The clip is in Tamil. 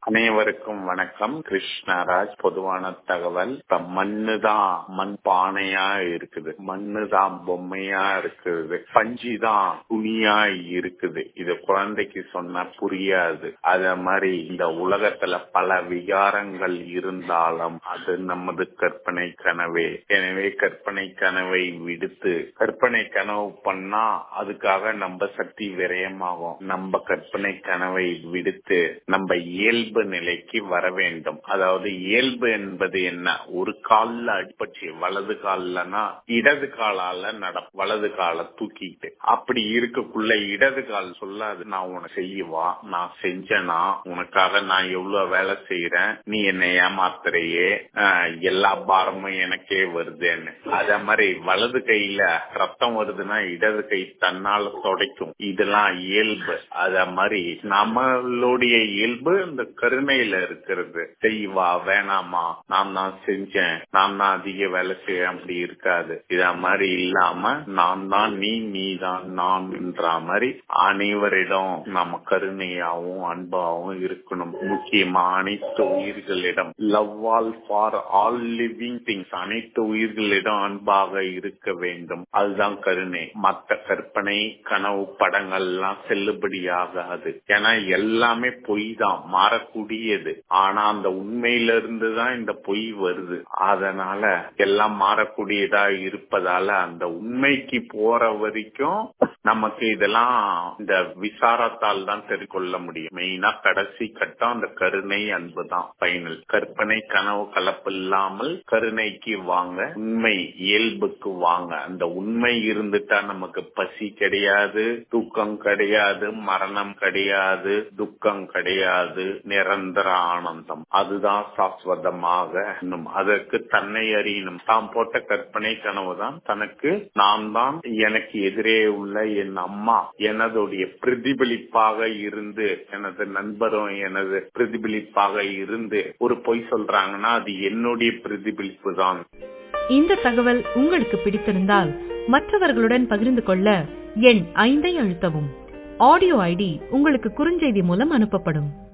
அனைவருக்கும் வணக்கம் கிருஷ்ணராஜ் பொதுவான தகவல் இப்ப மண்ணு தான் மண் பானையா இருக்குது மண்ணு தான் பொம்மையா இருக்குது பஞ்சு தான் துணியா இருக்குது இது குழந்தைக்கு சொன்னா புரியாது அத மாதிரி இந்த உலகத்துல பல விகாரங்கள் இருந்தாலும் அது நமது கற்பனை கனவே எனவே கற்பனை கனவை விடுத்து கற்பனை கனவு பண்ணா அதுக்காக நம்ம சக்தி விரயமாகும் நம்ம கற்பனை கனவை விடுத்து நம்ம இயல்பு நிலைக்கு வர வேண்டும் அதாவது இயல்பு என்பது என்ன ஒரு கால்ல அடிப்பச்சு வலது கால்லனா இடது காலால நட வலது கால தூக்கிட்டு அப்படி இருக்கக்குள்ள இடது கால் சொல்லாது நான் உனக்கு செய்யவா நான் செஞ்சனா உனக்காக நான் எவ்வளவு வேலை செய்யறேன் நீ என்னை ஏமாத்துறையே எல்லா பாரமும் எனக்கே வருதுன்னு அத மாதிரி வலது கையில ரத்தம் வருதுன்னா இடது கை தன்னால துடைக்கும் இதெல்லாம் இயல்பு அத மாதிரி நம்மளுடைய இயல்பு இந்த கருணையில இருக்கிறது செய்வா வேணாமா நான் தான் செஞ்சேன் நான் தான் அதிக வேலை செய்ய அப்படி இருக்காது இத மாதிரி இல்லாம நான் தான் நீ நீ தான் நான் என்ற மாதிரி அனைவரிடம் நம்ம கருணையாவும் அன்பாவும் இருக்கணும் முக்கியமா அனைத்து உயிர்களிடம் love all for all living things அனைத்து உயிர்களிடம் அன்பாக இருக்க வேண்டும் அதுதான் கருணை மத்த கற்பனை கனவு படங்கள் எல்லாம் செல்லுபடியாகாது ஏன்னா எல்லாமே பொய் தான் மாறக்கூடியது ஆனா அந்த உண்மையில இருந்து தான் இந்த பொய் வருது அதனால எல்லாம் மாறக்கூடியதா இருப்பதால அந்த உண்மைக்கு போற வரைக்கும் நமக்கு இதெல்லாம் இந்த விசாரத்தால் தான் தெரிவிக்கொள்ள முடியும் மெயினா கடைசி கட்டம் அந்த கருணை அன்பு தான் பைனல் கற்பனை கனவு கலப்பு இல்லாமல் கருணைக்கு வாங்க உண்மை இயல்புக்கு வாங்க அந்த உண்மை இருந்துட்டா நமக்கு பசி கிடையாது தூக்கம் கிடையாது மரணம் கிடையாது துக்கம் கிடையாது நிரந்தர ஆனந்தம் அதுதான் சாஸ்வதமாக அதற்கு தன்னை அறியணும் தாம் போட்ட கற்பனை கனவு தான் தனக்கு நான் தான் எனக்கு எதிரே உள்ள என் அம்மா எனதுடைய பிரதிபலிப்பாக இருந்து எனது நண்பரும் எனது பிரதிபலிப்பாக இருந்து ஒரு பொய் சொல்றாங்கன்னா அது என்னுடைய பிரதிபலிப்பு தான் இந்த தகவல் உங்களுக்கு பிடித்திருந்தால் மற்றவர்களுடன் பகிர்ந்து கொள்ள எண் ஐந்தை அழுத்தவும் ஆடியோ ஐடி உங்களுக்கு குறுஞ்செய்தி மூலம் அனுப்பப்படும்